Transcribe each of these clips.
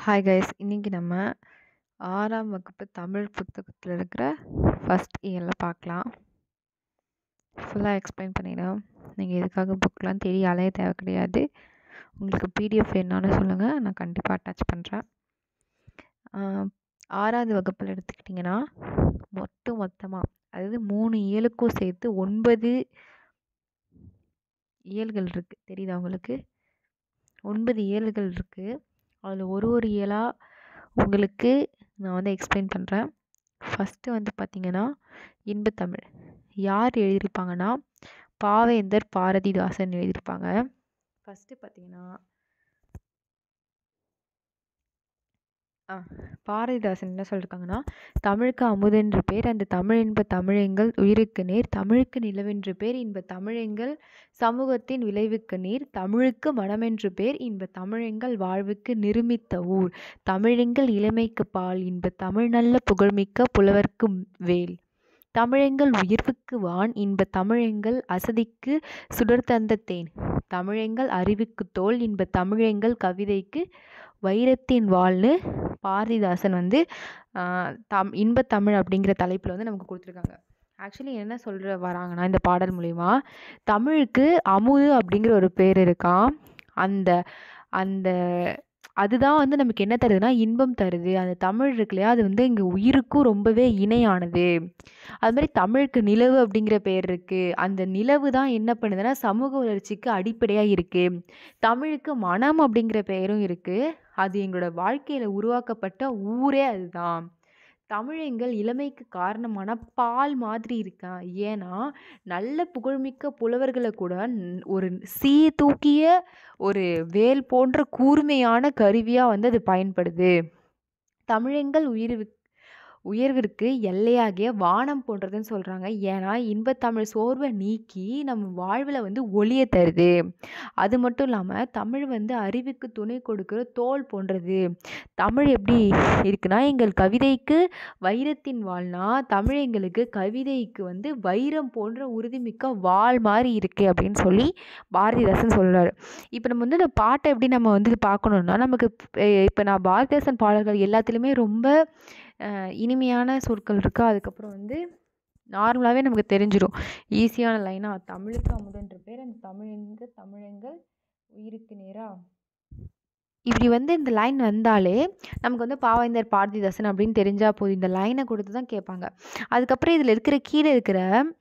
hi guys இன்றைக்கி நம்ம ஆறாம் வகுப்பு தமிழ் புத்தகத்தில் இருக்கிற ஃபஸ்ட் இயரில் பார்க்கலாம் ஃபுல்லாக எக்ஸ்பிளைன் பண்ணிடும் நீங்கள் எதுக்காக புக்கெலாம் தேடி அலைய தேவை கிடையாது உங்களுக்கு பிடிஎஃப் வேணும்னு சொல்லுங்கள் நான் கண்டிப்பாக அட்டாச் பண்ணுறேன் ஆறாவது வகுப்பில் எடுத்துக்கிட்டிங்கன்னா மொத்த மொத்தமாக அதாவது மூணு இயலுக்கும் சேர்த்து ஒன்பது இயல்கள் இருக்குது தெரியுதா உங்களுக்கு ஒன்பது இயல்கள் இருக்குது அதில் ஒரு ஒரு இயலாக உங்களுக்கு நான் வந்து எக்ஸ்பிளைன் பண்ணுறேன் ஃபஸ்ட்டு வந்து பார்த்திங்கன்னா இன்பத்தமிழ் யார் எழுதியிருப்பாங்கன்னா பாவேந்தர் பாரதிதாசன் எழுதியிருப்பாங்க ஃபஸ்ட்டு பார்த்திங்கன்னா ஆ பாரதிதாசன் என்ன சொல்லியிருக்காங்கன்னா தமிழுக்கு அமுதென்று பேர் அந்த தமிழ் இன்ப தமிழெங்கள் உயிருக்கு நேர் தமிழுக்கு நிலவென்று பேர் இன்ப தமிழெங்கள் சமூகத்தின் விளைவுக்கு நீர் தமிழுக்கு மனமென்று பேர் இன்ப தமிழெங்கள் வாழ்வுக்கு நிருமித்த ஊர் தமிழெங்கள் இளமைக்கு பால் இன்ப தமிழ் நல்ல புகழ்மிக்க புலவர்க்கு வேல் தமிழெங்கள் உயர்வுக்கு வான் இன்ப தமிழெங்கள் அசதிக்கு சுடர் தந்த தேன் தமிழெங்கள் அறிவுக்கு தோல் இன்ப தமிழெங்கள் கவிதைக்கு வைரத்தின் வாழ்னு பாரதிதாசன் வந்து தம் இன்பத்தமிழ் அப்படிங்கிற தலைப்பில் வந்து நமக்கு கொடுத்துருக்காங்க ஆக்சுவலி என்ன சொல்கிற வராங்கன்னா இந்த பாடல் மூலிமா தமிழுக்கு அமுது அப்படிங்கிற ஒரு பேர் இருக்கான் அந்த அந்த அதுதான் வந்து நமக்கு என்ன தருதுன்னா இன்பம் தருது அந்த தமிழ் இருக்கு இல்லையா அது வந்து இங்கே உயிருக்கும் ரொம்பவே இணையானது அது மாதிரி தமிழுக்கு நிலவு அப்படிங்கிற பேர் இருக்குது அந்த நிலவு தான் என்ன பண்ணுதுன்னா சமூக வளர்ச்சிக்கு அடிப்படையாக இருக்குது தமிழுக்கு மனம் அப்படிங்கிற பெயரும் இருக்குது அது எங்களோட வாழ்க்கையில் உருவாக்கப்பட்ட ஊரே அதுதான் தமிழெங்கள் இளமைக்கு காரணமான பால் மாதிரி இருக்கான் ஏன்னா நல்ல புகழ்மிக்க புலவர்களை கூட ஒரு சீ தூக்கிய ஒரு வேல் போன்ற கூர்மையான கருவியாக வந்து அது பயன்படுது தமிழெங்கள் உயிர் உயர்விற்கு எல்லையாகிய வானம் போன்றதுன்னு சொல்கிறாங்க ஏன்னா இன்பத்தமிழ் சோர்வை நீக்கி நம்ம வாழ்வில் வந்து ஒளிய தருது அது மட்டும் இல்லாமல் தமிழ் வந்து அறிவுக்கு துணை கொடுக்குற தோல் போன்றது தமிழ் எப்படி இருக்குன்னா எங்கள் கவிதைக்கு வைரத்தின் வாழ்னா தமிழ் எங்களுக்கு கவிதைக்கு வந்து வைரம் போன்ற உறுதிமிக்க வாழ் மாதிரி இருக்குது அப்படின்னு சொல்லி பாரதிதாசன் சொல்கிறார் இப்போ நம்ம வந்து இந்த பாட்டை எப்படி நம்ம வந்து பார்க்கணுன்னா நமக்கு இப்போ நான் பாரதிதாசன் பாடல்கள் எல்லாத்துலேயுமே ரொம்ப இனிமையான சொற்கள் இருக்குது அதுக்கப்புறம் வந்து நார்மலாகவே நமக்கு தெரிஞ்சிடும் ஈஸியான லைனாக தமிழுக்கு அமுதன்ற பேர் அந்த தமிழெங்க தமிழெங்கள் உயிருக்கு நேராக இப்படி வந்து இந்த லைன் வந்தாலே நமக்கு வந்து பாவேந்தர் பாரதிதாசன் அப்படின்னு தெரிஞ்சால் போதும் இந்த லைனை கொடுத்து தான் கேட்பாங்க அதுக்கப்புறம் இதில் இருக்கிற கீழே இருக்கிற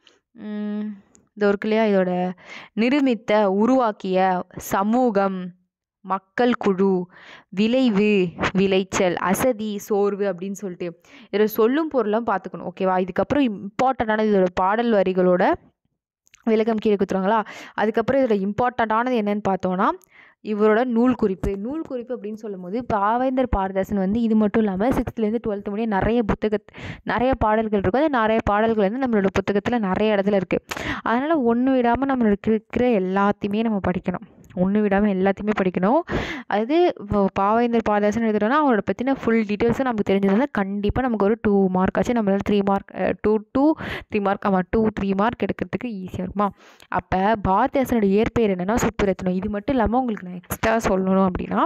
இந்த இருக்கு இல்லையா இதோட நிருமித்த உருவாக்கிய சமூகம் மக்கள் குழு விளைவு விளைச்சல் அசதி சோர்வு அப்படின்னு சொல்லிட்டு இதில் சொல்லும் பொருளாம் பார்த்துக்கணும் ஓகேவா இதுக்கப்புறம் இம்பார்ட்டண்ட்டான இதோட பாடல் வரிகளோட விளக்கம் கீழே கொடுத்துருவாங்களா அதுக்கப்புறம் இதில் இம்பார்ட்டண்ட்டானது என்னன்னு பார்த்தோன்னா இவரோட நூல் குறிப்பு நூல் குறிப்பு அப்படின்னு சொல்லும்போது பாவேந்தர் பாரதாசன் வந்து இது மட்டும் இல்லாமல் சிக்ஸ்த்துலேருந்து டுவெல்த்து முடிய நிறைய புத்தக நிறைய பாடல்கள் இருக்கும் அந்த நிறைய பாடல்கள் வந்து நம்மளோட புத்தகத்தில் நிறைய இடத்துல இருக்குது அதனால் ஒன்று விடாமல் நம்மளுக்கு இருக்கிற எல்லாத்தையுமே நம்ம படிக்கணும் ஒன்று விடாமல் எல்லாத்தையுமே படிக்கணும் அது இப்போ பாவேந்தர் பாரதாசன் எழுதுகிறோன்னா அவரோட பற்றின ஃபுல் டீட்டெயில்ஸும் நமக்கு தெரிஞ்சதுனால கண்டிப்பாக நமக்கு ஒரு டூ மார்க் ஆச்சு நம்மளால் three mark two two three mark ஆமாம் டூ த்ரீ மார்க் எடுக்கிறதுக்கு ஈஸியாக இருக்குமா அப்போ பாரதிதாசனோட இயற்பெயர் என்னென்னா சுப்புரத்னம் இது மட்டும் இல்லாமல் உங்களுக்கு நான் எக்ஸ்ட்ரா சொல்லணும் அப்படின்னா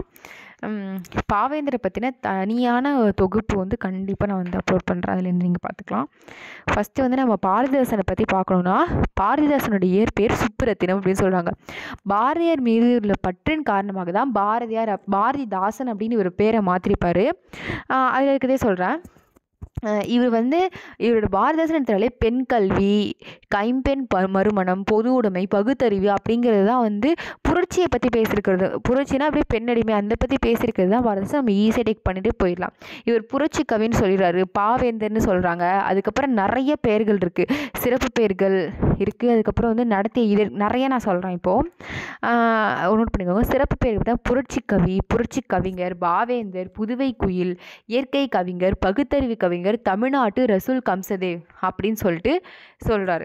பாவேந்தரை பற்றின தனியான தொகுப்பு வந்து கண்டிப்பாக நான் வந்து அப்லோட் பண்ணுறேன் அதுலேருந்து நீங்கள் பார்த்துக்கலாம் ஃபஸ்ட்டு வந்து நம்ம பாரதிதாசனை பற்றி பார்க்கணுன்னா பாரதிதாசனோட இயற்பெயர் சுப்புரத்தினம் அப்படின்னு சொல்கிறாங்க பாரதியார் மீது உள்ள பற்றின் காரணமாக தான் பாரதியார் பாரதிதாசன் அப்படின்னு ஒரு பேரை மாற்றிருப்பார் அதில் இருக்கிறதே சொல்கிறேன் இவர் வந்து இவரோட பாரதாசன் எடுத்தாலே பெண் கல்வி கைம்பெண் ப மறுமணம் பொது உடைமை பகுத்தறிவு அப்படிங்கிறது தான் வந்து புரட்சியை பற்றி பேசியிருக்கிறது புரட்சினா அப்படியே பெண்ணடிமை அந்த பற்றி பேசியிருக்கிறது தான் பாரதாசன் நம்ம ஈஸியாக டேக் பண்ணிட்டு போயிடலாம் இவர் புரட்சி கவின்னு சொல்லிடுறாரு பாவேந்தர்னு சொல்கிறாங்க அதுக்கப்புறம் நிறைய பெயர்கள் இருக்குது சிறப்பு பெயர்கள் இருக்குது அதுக்கப்புறம் வந்து நடத்திய இது நிறைய நான் சொல்கிறேன் இப்போது நோட் பண்ணிக்கோங்க சிறப்பு பெயர் தான் புரட்சி கவி புரட்சி கவிஞர் பாவேந்தர் புதுவை குயில் இயற்கை கவிஞர் பகுத்தறிவு கவிஞர் தமிழ்நாட்டு ரசூல் கம்சதேவ் அப்படின்னு சொல்லிட்டு சொல்கிறாரு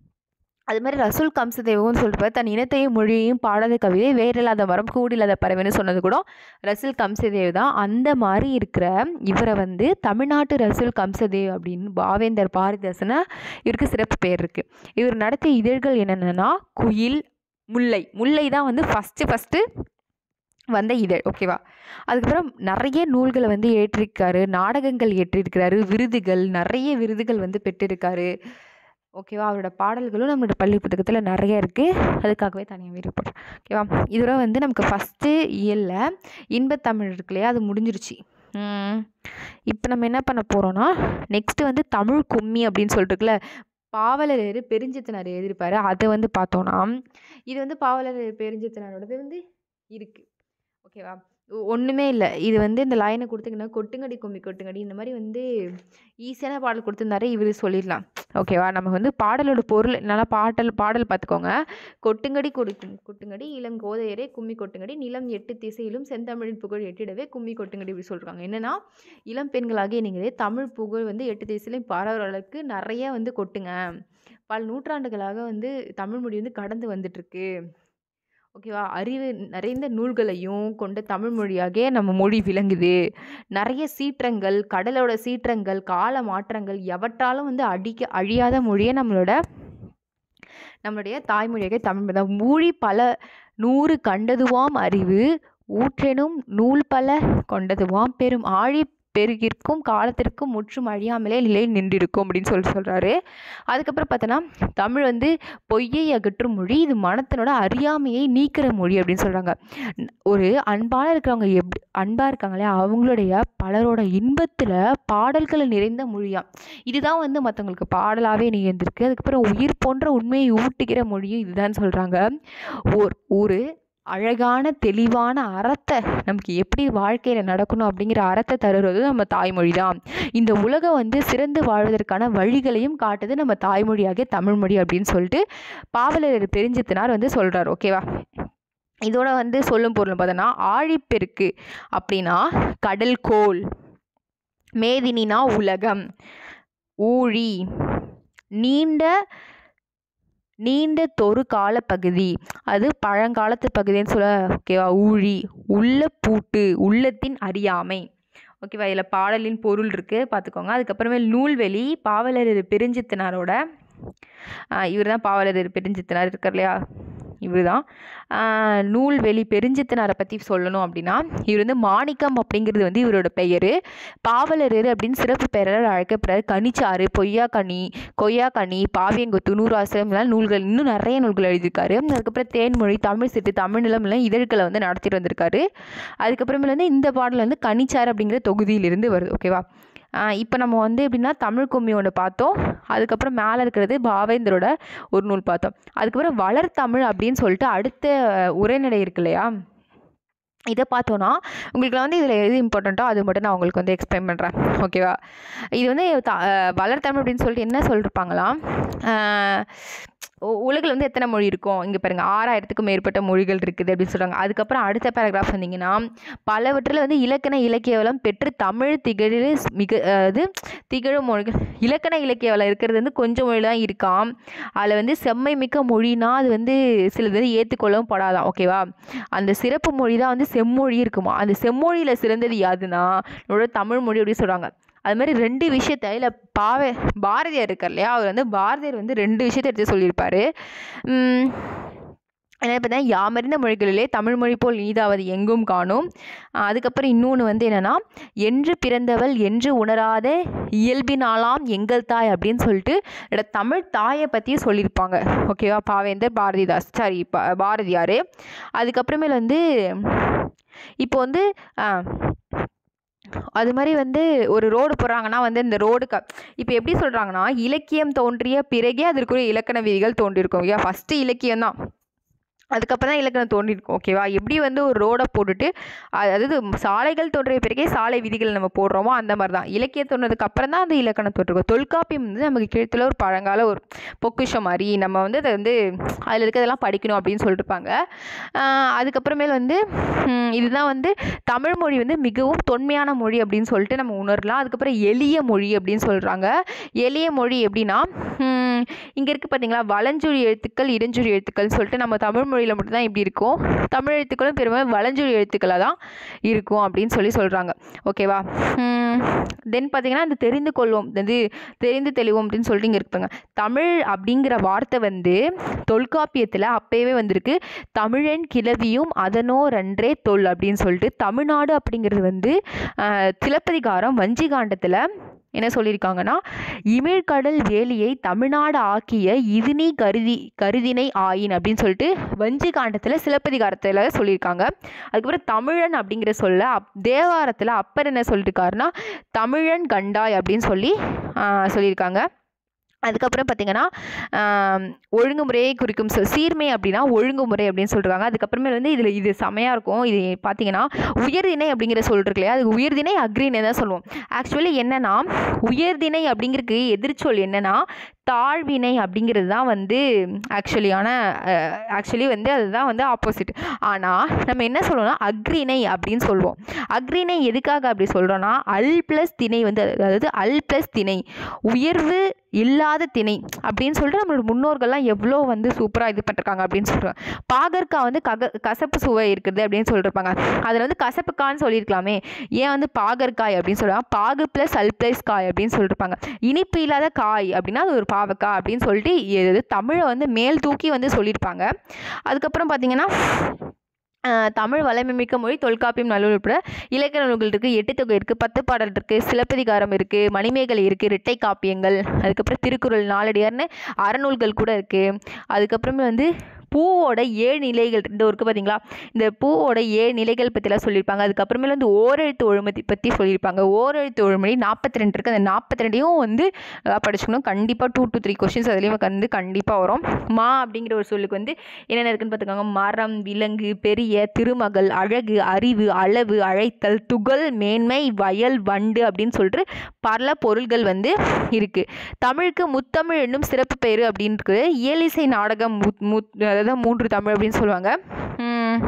அது மாதிரி ரசூல் கம்சதேவன்னு சொல்லிட்டு தன் இனத்தையும் மொழியையும் பாடாத கவிதை வேறில்லாத மரம் கூடில்லாத பறவைன்னு சொன்னது கூட ரசூல் கம்சதேவ் தான் அந்த மாதிரி இருக்கிற இவரை வந்து தமிழ்நாட்டு ரசூல் கம்சதேவ் அப்படின்னு பாவேந்தர் பாரதிதாசனை இவருக்கு சிறப்பு பெயர் இருக்குது இவர் நடத்திய இதழ்கள் என்னென்னா குயில் முல்லை முல்லை தான் வந்து ஃபஸ்ட்டு ஃபஸ்ட்டு வந்த இதழ் ஓகேவா அதுக்கப்புறம் நிறைய நூல்களை வந்து ஏற்றிருக்காரு நாடகங்கள் ஏற்றிருக்கிறாரு விருதுகள் நிறைய விருதுகள் வந்து பெற்றிருக்காரு ஓகேவா அவரோட பாடல்களும் நம்மளோட பள்ளி புத்தகத்தில் நிறைய இருக்குது அதுக்காகவே தனியாக வீடியோ போடுறேன் ஓகேவா இதோட வந்து நமக்கு ஃபஸ்ட்டு இயலில் இன்பத்தமிழ் இருக்கு இல்லையா அது முடிஞ்சிருச்சு இப்போ நம்ம என்ன பண்ண போகிறோன்னா நெக்ஸ்ட்டு வந்து தமிழ் கும்மி அப்படின்னு சொல்லிட்டுருக்குல பாவலரேறு பெருஞ்சித்தனார் எழுதியிருப்பாரு அதை வந்து பார்த்தோன்னா இது வந்து பாவலரேறு பெருஞ்சித்தனாரோடது வந்து இருக்குது ஓகேவா ஒ- ஒண்ணுமே இல்லை இது வந்து இந்த லைனை கொடுத்தீங்கன்னா கொட்டுங்கடி கும்மி கொட்டுங்கடி இந்த மாதிரி வந்து ஈஸியான பாடல் கொடுத்துருந்தாரு இவர் சொல்லிடலாம் ஓகேவா நம்ம வந்து பாடலோட பொருள் நல்லா பாடல் பாடல் பார்த்துக்கோங்க கொட்டுங்கடி கொடுக்கும் கொட்டுங்கடி இளம் கோதையரே கும்மி கொட்டுங்கடி நிலம் எட்டு திசையிலும் செந்தமிழின் புகழ் எட்டிடவே கும்மி கொட்டுங்கடி இப்படி சொல்கிறாங்க என்னன்னா இளம் பெண்களாகிய நீங்களே தமிழ் புகழ் வந்து எட்டு திசையிலும் பரவுற அளவுக்கு நிறைய வந்து கொட்டுங்க பல நூற்றாண்டுகளாக வந்து தமிழ் மொழி வந்து கடந்து வந்துட்டுருக்கு ஓகேவா அறிவு நிறைந்த நூல்களையும் கொண்ட தமிழ் மொழியாகவே நம்ம மொழி விளங்குது நிறைய சீற்றங்கள் கடலோட சீற்றங்கள் கால மாற்றங்கள் எவற்றாலும் வந்து அடிக்க அழியாத மொழியே நம்மளோட நம்மளுடைய தாய்மொழியாக தமிழ் தான் மூழி பல நூறு கண்டதுவாம் அறிவு ஊற்றெனும் நூல் பல கொண்டதுவாம் பெரும் ஆழி பெருகிற்கும் காலத்திற்கும் முற்றும் அழியாமலே நிலை நின்றிருக்கும் அப்படின்னு சொல்லி சொல்கிறாரு அதுக்கப்புறம் பார்த்தோன்னா தமிழ் வந்து பொய்யை அகற்றும் மொழி இது மனத்தினோட அறியாமையை நீக்கிற மொழி அப்படின்னு சொல்கிறாங்க ஒரு அன்பாக இருக்கிறவங்க எப்படி அன்பாக இருக்காங்களே அவங்களுடைய பலரோட இன்பத்தில் பாடல்கள் நிறைந்த மொழியாம் இதுதான் வந்து மற்றவங்களுக்கு பாடலாகவே நிகழ்ந்திருக்கு அதுக்கப்புறம் உயிர் போன்ற உண்மையை ஊட்டுகிற மொழியும் இதுதான் சொல்கிறாங்க ஒரு ஒரு அழகான தெளிவான அறத்தை நமக்கு எப்படி வாழ்க்கையில் நடக்கணும் அப்படிங்கிற அறத்தை தருவது நம்ம தாய்மொழி தான் இந்த உலகம் வந்து சிறந்து வாழ்வதற்கான வழிகளையும் காட்டுது நம்ம தாய்மொழியாகிய தமிழ்மொழி அப்படின்னு சொல்லிட்டு பாவலர் பெருஞ்சித்தனார் வந்து சொல்கிறார் ஓகேவா இதோட வந்து சொல்லும் பொருள் பார்த்தோன்னா ஆழிப்பெருக்கு அப்படின்னா கடல் கோல் மேதினினா உலகம் ஊழி நீண்ட நீண்ட தொரு காலப்பகுதி அது பழங்காலத்து பகுதின்னு சொல்ல ஓகேவா ஊழி உள்ள பூட்டு உள்ளத்தின் அறியாமை ஓகேவா இதில் பாடலின் பொருள் இருக்குது பார்த்துக்கோங்க அதுக்கப்புறமேல் நூல்வெளி பாவலர் பெருஞ்சித்தனாரோட இவர் தான் பாவலர் பெருஞ்சித்தனார் இருக்கார் இல்லையா இவர் தான் நூல்வெளி பெருஞ்சித்தனாரை பற்றி சொல்லணும் அப்படின்னா இவர் வந்து மாணிக்கம் அப்படிங்கிறது வந்து இவரோட பெயர் பாவலரர் அப்படின்னு சிறப்பு பெயரால் அழைக்கப்படுறாரு கனிச்சாறு பொய்யாக்கனி கொய்யாக்கனி பாவியங்கொத்து நூறாசிரம் இதெல்லாம் நூல்கள் இன்னும் நிறைய நூல்கள் எழுதியிருக்காரு அதுக்கப்புறம் தேன்மொழி தமிழ் சிட்டு தமிழ் நிலம் எல்லாம் இதழ்களை வந்து நடத்திட்டு வந்திருக்காரு அதுக்கப்புறமேல வந்து இந்த பாடல் வந்து கனிச்சாறு அப்படிங்கிற தொகுதியிலிருந்து வருது ஓகேவா இப்போ நம்ம வந்து எப்படின்னா தமிழ் கும்மி ஒன்று பார்த்தோம் அதுக்கப்புறம் மேலே இருக்கிறது பாவேந்தரோட ஒரு நூல் பார்த்தோம் அதுக்கப்புறம் வளர்த்தமிழ் அப்படின்னு சொல்லிட்டு அடுத்த உரைநடை இருக்கு இல்லையா இதை பார்த்தோன்னா உங்களுக்கு வந்து இதில் எது இம்பார்ட்டண்ட்டோ அது மட்டும் நான் உங்களுக்கு வந்து எக்ஸ்பிளைன் பண்ணுறேன் ஓகேவா இது வந்து த வளர்த்தமிழ் அப்படின்னு சொல்லிட்டு என்ன சொல்லிருப்பாங்களாம் உலகில் வந்து எத்தனை மொழி இருக்கும் இங்கே பாருங்கள் ஆறாயிரத்துக்கும் மேற்பட்ட மொழிகள் இருக்குது அப்படின்னு சொல்கிறாங்க அதுக்கப்புறம் அடுத்த பேராகிராஃப் வந்தீங்கன்னா பலவற்றில் வந்து இலக்கண இலக்கிய வளம் பெற்று தமிழ் திகழ் மிக அது திகழும் மொழிகள் இலக்கண இலக்கிய வளம் இருக்கிறது வந்து கொஞ்சம் மொழி தான் இருக்காம் அதில் வந்து செம்மை மிக்க மொழினா அது வந்து சிலது வந்து ஏற்றுக்கொள்ளவும் படாதான் ஓகேவா அந்த சிறப்பு மொழி தான் வந்து செம்மொழி இருக்குமா அந்த செம்மொழியில் சிறந்தது யாதுன்னா நம்மளோட தமிழ் மொழி அப்படின்னு சொல்கிறாங்க அது மாதிரி ரெண்டு விஷயத்த இல்லை பாவே பாரதியார் இருக்கார் இல்லையா அவர் வந்து பாரதியார் வந்து ரெண்டு விஷயத்தை எடுத்து சொல்லியிருப்பார் என்ன பார்த்தா யாமறிந்த மொழிகளிலே தமிழ் மொழி போல் இனிதாவது எங்கும் காணும் அதுக்கப்புறம் இன்னொன்று வந்து என்னென்னா என்று பிறந்தவள் என்று உணராத இயல்பினாலாம் எங்கள் தாய் அப்படின்னு சொல்லிட்டு என்னோட தமிழ் தாயை பற்றியும் சொல்லியிருப்பாங்க ஓகேவா பாவேந்தர் பாரதிதாஸ் சாரி பா பாரதியார் அதுக்கப்புறமேல் வந்து இப்போ வந்து அது மாதிரி வந்து ஒரு ரோடு போடுறாங்கன்னா வந்து இந்த ரோடுக்கு இப்போ எப்படி சொல்கிறாங்கன்னா இலக்கியம் தோன்றிய பிறகே அதற்குரிய இலக்கண விதிகள் தோன்றியிருக்கும் ஐயா ஃபஸ்ட்டு இலக்கியம் தான் அதுக்கப்புறம் தான் இலக்கணம் தோன்றியிருக்கும் ஓகேவா எப்படி வந்து ஒரு ரோடை போட்டுட்டு அதாவது சாலைகள் தோன்றிய பிறகே சாலை விதிகள் நம்ம போடுறோமோ அந்த மாதிரி தான் இலக்கியம் தோன்றதுக்கு அப்புறம் தான் அந்த இலக்கணம் தோன்றிருக்கும் தொல்காப்பியம் வந்து நமக்கு கீழத்தில் ஒரு பழங்கால ஒரு பொக்கிஷம் மாதிரி நம்ம வந்து அதை வந்து அதில் இருக்கிறதெல்லாம் படிக்கணும் அப்படின்னு சொல்லியிருப்பாங்க அதுக்கப்புறமேல் வந்து இதுதான் வந்து தமிழ் மொழி வந்து மிகவும் தொன்மையான மொழி அப்படின்னு சொல்லிட்டு நம்ம உணரலாம் அதுக்கப்புறம் எளிய மொழி அப்படின்னு சொல்கிறாங்க எளிய மொழி எப்படின்னா இங்கே இருக்குது பார்த்தீங்களா வளஞ்சுழி எழுத்துக்கள் இடஞ்சுழி எழுத்துக்கள்னு சொல்லிட்டு நம்ம தமிழ் மொழியில் மட்டும்தான் இப்படி இருக்கும் தமிழ் எழுத்துக்களும் பெரும்பாலும் வளஞ்சுழி எழுத்துக்களாக தான் இருக்கும் அப்படின்னு சொல்லி சொல்கிறாங்க ஓகேவா தென் பார்த்தீங்கன்னா அந்த தெரிந்து கொள்வோம் இது தெரிந்து தெளிவோம் அப்படின்னு சொல்லிட்டு இங்கே இருப்பாங்க தமிழ் அப்படிங்கிற வார்த்தை வந்து தொல்காப்பியத்தில் அப்போவே வந்திருக்கு தமிழன் கிளவியும் அதனோரன்றே தொல் அப்படின்னு சொல்லிட்டு தமிழ்நாடு அப்படிங்கிறது வந்து ஆஹ், சிலப்பதிகாரம் வஞ்சிகாண்டத்தில் என்ன சொல்லியிருக்காங்கன்னா இமிழ்கடல் வேலியை தமிழ்நாடு ஆக்கிய இதுனி கருதி கருதினை ஆயின் அப்படின்னு சொல்லிட்டு வஞ்சிகாண்டத்தில் சிலப்பதிகாரத்தில் சொல்லியிருக்காங்க அதுக்கப்புறம் தமிழன் அப்படிங்கிற சொல்ல அப் தேவாரத்தில் அப்பர் என்ன சொல்லியிருக்காருன்னா தமிழன் கண்டாய் அப்படின்னு சொல்லி ஆஹ், சொல்லியிருக்காங்க அதுக்கப்புறம் பார்த்தீங்கன்னா ஆம், ஒழுங்குமுறையை குறிக்கும் சொல் சீர்மை அப்படின்னா ஒழுங்குமுறை அப்படின்னு சொல்லிருக்காங்க அதுக்கப்புறமே வந்து இதில் இது செமையாக இருக்கும் இது பார்த்தீங்கன்னா உயர்திணை அப்படிங்கிற சொல் இருக்கு இல்லையா அது உயர்திணை அக்ரிணை தான் சொல்லுவோம் ஆக்சுவலி என்னன்னா உயர்திணை அப்படிங்கிறதுக்கு எதிர்ச்சொல் என்னன்னா தாழ்வினை அப்படிங்கிறது தான் வந்து ஆக்சுவலியான ஆக்சுவலி வந்து அதுதான் வந்து ஆப்போசிட் ஆனால் நம்ம என்ன சொல்லுவோம்னா அக்ரிணை அப்படின்னு சொல்லுவோம் அக்ரிணை எதுக்காக அப்படி சொல்கிறோன்னா அல் ப்ளஸ் திணை வந்து அதாவது அல் ப்ளஸ் திணை உயர்வு இல்லாத திணை அப்படின்னு சொல்லிட்டு நம்மளோட முன்னோர்கள்லாம் எவ்வளோ வந்து சூப்பராக இது பண்ணிருக்காங்க அப்படின்னு சொல்கிறாங்க பாகற்காய் வந்து கக கசப்பு சுவை இருக்குது அப்படின்னு சொல்லியிருப்பாங்க அதில் வந்து கசப்புக்கான்னு சொல்லியிருக்கலாமே ஏன் வந்து பாகற்காய் அப்படின்னு சொல்லுவாங்க பாகு ப்ளஸ் அல் ப்ளஸ் காய் அப்படின்னு சொல்லியிருப்பாங்க இனிப்பு இல்லாத காய் அப்படின்னா அது ஒரு பாவக்காய் அப்படின்னு சொல்லிட்டு இது தமிழை வந்து மேல் தூக்கி வந்து சொல்லியிருப்பாங்க அதுக்கப்புறம் பார்த்தீங்கன்னா ஆஹ் தமிழ் வளமை மிக்க மொழி தொல்காப்பியம் நல்லூர் உட்பட இலக்கண நூல்கள் இருக்குது எட்டு தொகை இருக்குது பத்து பாடல் இருக்குது சிலப்பதிகாரம் இருக்குது மணிமேகலை இருக்குது இரட்டை காப்பியங்கள் அதுக்கப்புறம் திருக்குறள் நாலடியார்னு அறநூல்கள் கூட இருக்குது அதுக்கப்புறமே வந்து பூவோட ஏழு நிலைகள் இந்த இருக்குது பார்த்தீங்களா இந்த பூவோட ஏழு நிலைகள் பற்றிலாம் சொல்லியிருப்பாங்க அதுக்கப்புறமேல வந்து ஓரெழுத்து ஒழுமதி பற்றி சொல்லியிருப்பாங்க ஓரெழுத்து ஒழுமதி நாற்பத்தி ரெண்டு இருக்குது அந்த நாற்பத்தி ரெண்டையும் வந்து நல்லா படிச்சுக்கணும் கண்டிப்பாக டூ டு த்ரீ கொஷின்ஸ் அதுலேயும் வந்து கண்டிப்பாக வரும் மா அப்படிங்கிற ஒரு சொல்லுக்கு வந்து என்னென்ன இருக்குன்னு பார்த்துக்கோங்க மரம் விலங்கு பெரிய திருமகள் அழகு அறிவு அளவு அழைத்தல் துகள் மேன்மை வயல் வண்டு அப்படின்னு சொல்லிட்டு பல பொருள்கள் வந்து இருக்குது தமிழுக்கு முத்தமிழ் என்னும் சிறப்பு பெயர் அப்படின்னு இருக்குது இயலிசை நாடகம் முத் முத் அதாவது மூன்று தமிழ் அப்படின்னு சொல்லுவாங்க உம்,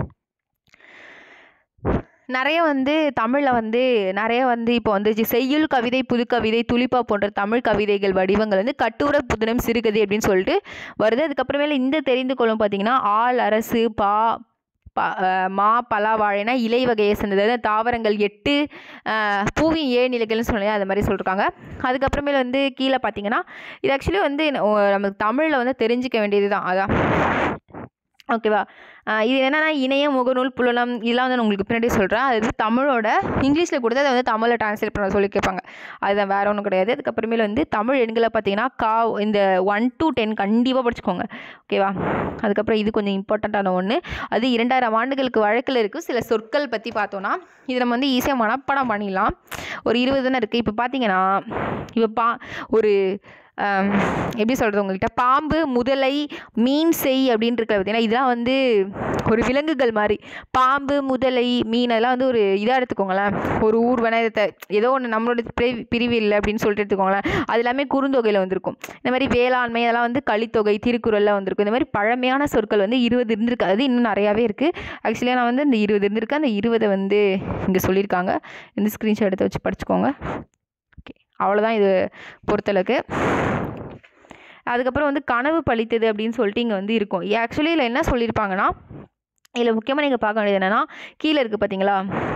நிறைய வந்து தமிழில் வந்து நிறைய வந்து இப்போ வந்துச்சு செய்யுள் கவிதை புதுக்கவிதை துளிப்பா போன்ற தமிழ் கவிதைகள் வடிவங்கள் வந்து கட்டுரை புதினம் சிறுகதை அப்படின்னு சொல்லிட்டு வருது அதுக்கப்புறமேல இந்த தெரிந்து கொள்ளும் பார்த்தீங்கன்னா ஆள் அரசு பா ப அஹ் மா பலா வாழைனா இலை வகையை சேர்ந்தது அதாவது தாவரங்கள் எட்டு அஹ் பூவின் ஏழு நிலைகள்னு சொல்லி அது மாதிரி சொல்லியிருக்காங்க அதுக்கப்புறமேல வந்து கீழே பார்த்தீங்கன்னா இது ஆக்சுவலி வந்து ந- ஒ- நமக்கு தமிழில் வந்து தெரிஞ்சிக்க வேண்டியது தான் அதான் ஓகேவா அஹ் இது என்னன்னா இணையம் முகநூல் புலனம் இதெல்லாம் வந்து நான் உங்களுக்கு பின்னாடி சொல்கிறேன் அது வந்து தமிழோட இங்கிலீஷில் கொடுத்து அதை வந்து தமிழில் ட்ரான்ஸ்லேட் பண்ண சொல்லி கேட்பாங்க அதுதான் வேற ஒன்றும் கிடையாது அதுக்கப்புறமேல வந்து தமிழ் எண்களை பார்த்தீங்கன்னா கா இந்த ஒன் டு டென் கண்டிப்பாக படிச்சுக்கோங்க ஓகேவா அதுக்கப்புறம் இது கொஞ்சம் இம்பார்ட்டண்ட்டான ஒன்று அது இரண்டாயிரம் ஆண்டுகளுக்கு வழக்கில் இருக்குது சில சொற்கள் பற்றி பார்த்தோன்னா இது நம்ம வந்து ஈஸியாக மனப்பாடம் பண்ணிடலாம் ஒரு இருபது தானே இருக்குது இப்போ பார்த்தீங்கன்னா இப்போ பா ஒரு ஆம், எப்படி சொல்கிறது உங்ககிட்ட பாம்பு முதலை மீன் செய் அப்படின்னு இருக்கிற பார்த்தீங்கன்னா இதெல்லாம் வந்து ஒரு விலங்குகள் மாதிரி பாம்பு முதலை மீன் அதெல்லாம் வந்து ஒரு இதாக எடுத்துக்கோங்களேன் ஒரு ஊர் வேணால் இதை த- ஏதோ ஒன்று நம்மளோட பிரி- பிரிவு இல்லை அப்படின்னு சொல்லிட்டு எடுத்துக்கோங்களேன் அது எல்லாமே குறுந்தொகையில் வந்திருக்கும் இந்த மாதிரி வேளாண்மை அதெல்லாம் வந்து கலித்தொகை திருக்குறளில் வந்திருக்கும் இந்த மாதிரி பழமையான சொற்கள் வந்து இருபது இருந்திருக்கு அது இன்னும் நிறையாவே இருக்குது ஆக்சுவலியாக நான் வந்து இந்த இருபது இருந்திருக்கு அந்த இருபதை வந்து இங்கே சொல்லியிருக்காங்க இந்த ஸ்க்ரீன்ஷாட் எடுத்து வச்சு படிச்சுக்கோங்க ஓகே அவ்வளோதான் இது பொறுத்தளவுக்கு அதுக்கப்புறம் வந்து கனவு பழித்தது அப்படின்னு சொல்லிட்டு இங்கே வந்து இருக்கும் ஆக்சுவலி இதில் என்ன சொல்லியிருப்பாங்கன்னா இதில் முக்கியமாக நீங்கள் பார்க்க வேண்டியது என்னென்னா கீழே இருக்குது பார்த்தீங்களா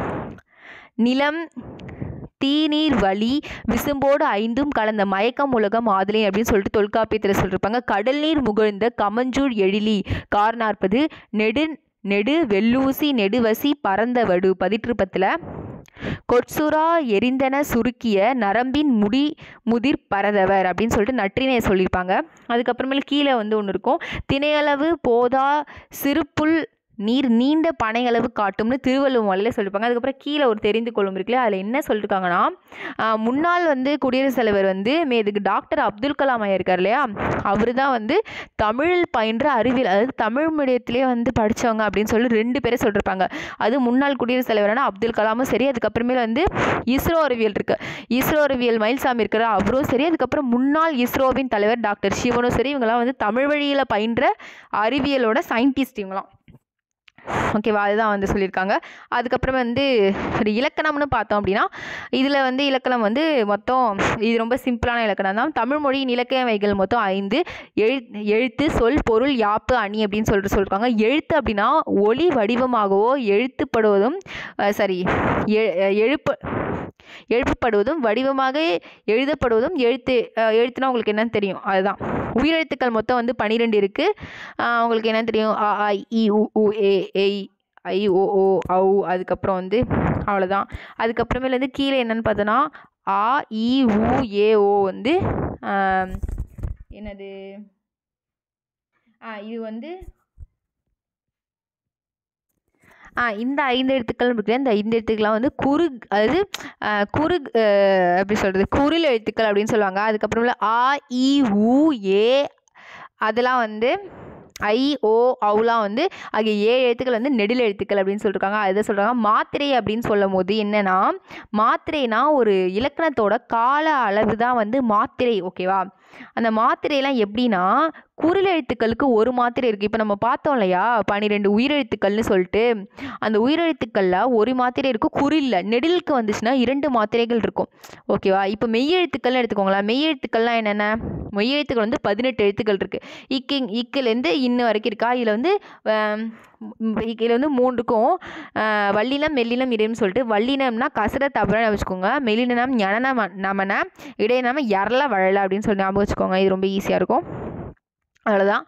நிலம் தீநீர் வழி விசும்போடு ஐந்தும் கலந்த மயக்கம் உலகம் ஆதலை அப்படின்னு சொல்லிட்டு தொல்காப்பியத்தில் சொல்லியிருப்பாங்க கடல் நீர் முகழ்ந்த கமஞ்சூழ் எழிலி கார் நாற்பது நெடு நெடு வெள்ளூசி நெடுவசி பரந்த வடு பதிற்றுப்பத்தில் கொட்சுரா எரிந்தன சுருக்கிய நரம்பின் முடி முதிர் பரதவர் அப்படின்னு சொல்லிட்டு நற்றினையை சொல்லியிருப்பாங்க அதுக்கப்புறமேல கீழே வந்து ஒன்று இருக்கும் திணையளவு போதா சிறுப்புல் நீர் நீண்ட பனையளவு காட்டும்னு திருவள்ளுவர் மலையில் சொல்லியிருப்பாங்க அதுக்கப்புறம் கீழே ஒரு தெரிந்து கொள்ளும் இருக்குல்ல அதில் என்ன சொல்லியிருக்காங்கன்னா ஆஹ், முன்னாள் வந்து குடியரசுத் தலைவர் வந்து மேதுக்கு டாக்டர் அப்துல் கலாம் ஐயா இருக்கார் இல்லையா அவர் தான் வந்து தமிழில் பயின்ற அறிவியல் அதாவது தமிழ் மீடியத்திலே வந்து படித்தவங்க அப்படின்னு சொல்லி ரெண்டு பேரை சொல்லியிருப்பாங்க அது முன்னாள் குடியரசுத் தலைவரான அப்துல் கலாமும் சரி அதுக்கப்புறமேல வந்து இஸ்ரோ அறிவியல் இருக்கு இஸ்ரோ அறிவியல் மயில்சாமி இருக்கிற அவரும் சரி அதுக்கப்புறம் முன்னாள் இஸ்ரோவின் தலைவர் டாக்டர் சிவனும் சரி இவங்கெல்லாம் வந்து தமிழ் வழியில் பயின்ற அறிவியலோட சயின்டிஸ்ட் இவங்களாம் ஓகேவா அதுதான் வந்து சொல்லியிருக்காங்க அதுக்கப்புறம் வந்து ஒரு இலக்கணம்னு பார்த்தோம் அப்படின்னா இதில் வந்து இலக்கணம் வந்து மொத்தம் இது ரொம்ப சிம்பிளான இலக்கணம் தான் தமிழ் மொழியின் இலக்கியவைகள் மொத்தம் ஐந்து எழு எழுத்து சொல் பொருள் யாப்பு அணி அப்படின்னு சொல்லிட்டு சொல்லியிருக்காங்க எழுத்து அப்படின்னா ஒளி வடிவமாகவோ எழுத்துப்படுவதும் சாரி எழுப்பு எழுப்பப்படுவதும் வடிவமாக எழுதப்படுவதும் எழுத்து அஹ், எழுத்துனா உங்களுக்கு என்னன்னு தெரியும் அதுதான் உயிரெழுத்துக்கள் மொத்தம் வந்து பன்னிரெண்டு இருக்குது உங்களுக்கு என்ன தெரியும் அ ஆ இ உ ஊ ஏ ஏய் ஐ ஓ ஓ ஔ அதுக்கப்புறம் வந்து அவ்வளோதான் அதுக்கப்புறமேல வந்து கீழே என்னன்னு பார்த்தோன்னா ஆ இ உ ஏ ஓ வந்து ஆம், என்னது ஆ இது வந்து ஆ இந்த ஐந்து எழுத்துக்கள் இருக்குல்ல இந்த ஐந்து எழுத்துக்கள்லாம் வந்து குறு அதாவது ஆ, குறு அஹ், எப்படி சொல்கிறது குரில் எழுத்துக்கள் அப்படின்னு சொல்லுவாங்க அதுக்கப்புறமேல ஆ இ உ ஏ அதெல்லாம் வந்து ஐ ஓ அவுலாம் வந்து ஆகிய ஏழு எழுத்துக்கள் வந்து நெடில் எழுத்துக்கள் அப்படின்னு சொல்லியிருக்காங்க அதை சொல்கிறாங்க மாத்திரை அப்படின்னு சொல்லும் போது என்னென்னா மாத்திரைனா ஒரு இலக்கணத்தோட கால அளவு தான் வந்து மாத்திரை ஓகேவா அந்த மாத்திரையெல்லாம் எப்படின்னா குரில் எழுத்துக்களுக்கு ஒரு மாத்திரை இருக்குது இப்போ நம்ம பார்த்தோம் இல்லையா பன்னிரெண்டு உயிரெழுத்துக்கள்னு சொல்லிட்டு அந்த உயிரெழுத்துக்களில் ஒரு மாத்திரை இருக்கும் குறில்ல நெடிலுக்கு வந்துச்சுன்னா இரண்டு மாத்திரைகள் இருக்கும் ஓகேவா இப்போ மெய்யெழுத்துக்கள்னு எடுத்துக்கோங்களேன் மெய்யெழுத்துக்கள்லாம் என்னென்ன மெய்யெழுத்துக்கள் வந்து பதினெட்டு எழுத்துக்கள் இருக்குது இக்கிங் இக்கிலேருந்து இன்ன வரைக்கும் இருக்கா இதில் வந்து இதில் வந்து மூன்றுக்கும் ஆஹ், வல்லினம் மெல்லினம் இடைன்னு சொல்லிட்டு வல்லினம்னா கசர தபரன்னு வச்சுக்கோங்க மெல்லினம் ஞனன நமன இடையினாம எரல வழல அப்படின்னு சொல்லி ஞாபகம் வச்சுக்கோங்க இது ரொம்ப ஈஸியாக இருக்கும் அவ்வளோதான்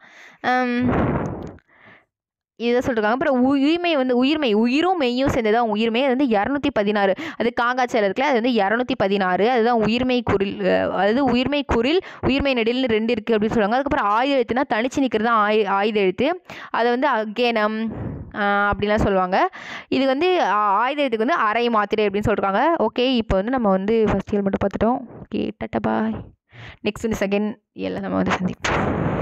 இதை சொல்லிருக்காங்க அப்புறம் உயிர்மை வந்து உயிர்மை உயிரும் மெய்யும் சேர்ந்தது தான் உயிர்மை அது வந்து இரநூத்தி பதினாறு அது காங்காச்சல் இருக்குல்ல அது வந்து இரநூத்தி பதினாறு அதுதான் உயிர்மை குரில் அஹ் அதாவது உயிர்மை குரில் உயிர்மை நெடில்னு ரெண்டு இருக்குது அப்படின்னு சொல்லுவாங்க அதுக்கப்புறம் ஆயுத எழுத்துனா தனிச்சு நிற்கிறது தான் ஆயு ஆயுத எழுத்து அதை வந்து அகேனம் ஆஹ் அப்படிலாம் சொல்லுவாங்க இது வந்து ஆ- ஆயுத எழுத்துக்கு வந்து அரை மாத்திரை அப்படின்னு சொல்லிருக்காங்க ஓகே இப்போ வந்து நம்ம வந்து ஃபஸ்ட் இயர் மட்டும் பார்த்துட்டோம் ஓகே டட்டா பாய் நெக்ஸ்ட் வந்து செகண்ட் இயரில் நம்ம வந்து சந்திப்போம்